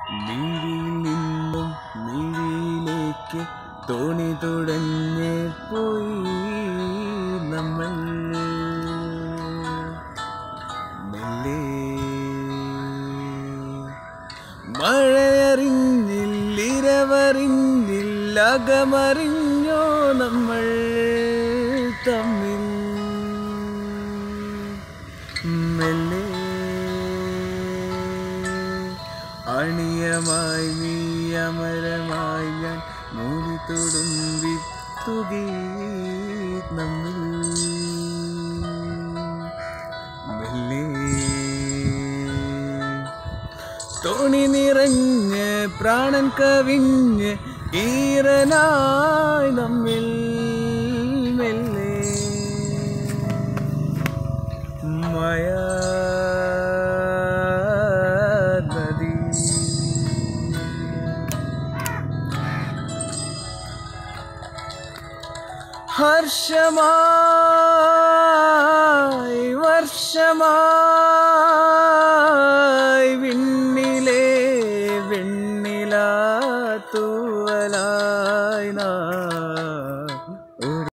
മിഴിയിൽ നിന്നും മിഴിയിലേക്ക് തോണി തുടഞ്ഞ് പോയി നമ്മൾ മെല്ലെ മഴയറിഞ്ഞില്ലിരവറിഞ്ഞില്ല അകമറിഞ്ഞോ നമ്മൾ തമ്മിൽ മെല്ലെ അണിയമായി നീ അമരമായി ഞാൻ മൂടി തുടുമ്പി തുകി നമ്മിൽ മെല്ലെ തോണി നിറഞ്ഞ് പ്രാണൻ കവിഞ്ഞ് ഈറനായി നമ്മിൽ മെല്ലെ മയ നദി ഹർഷമായി വർഷമായി വിണ്ണിലെ വെണ്ണിലാത്തൂ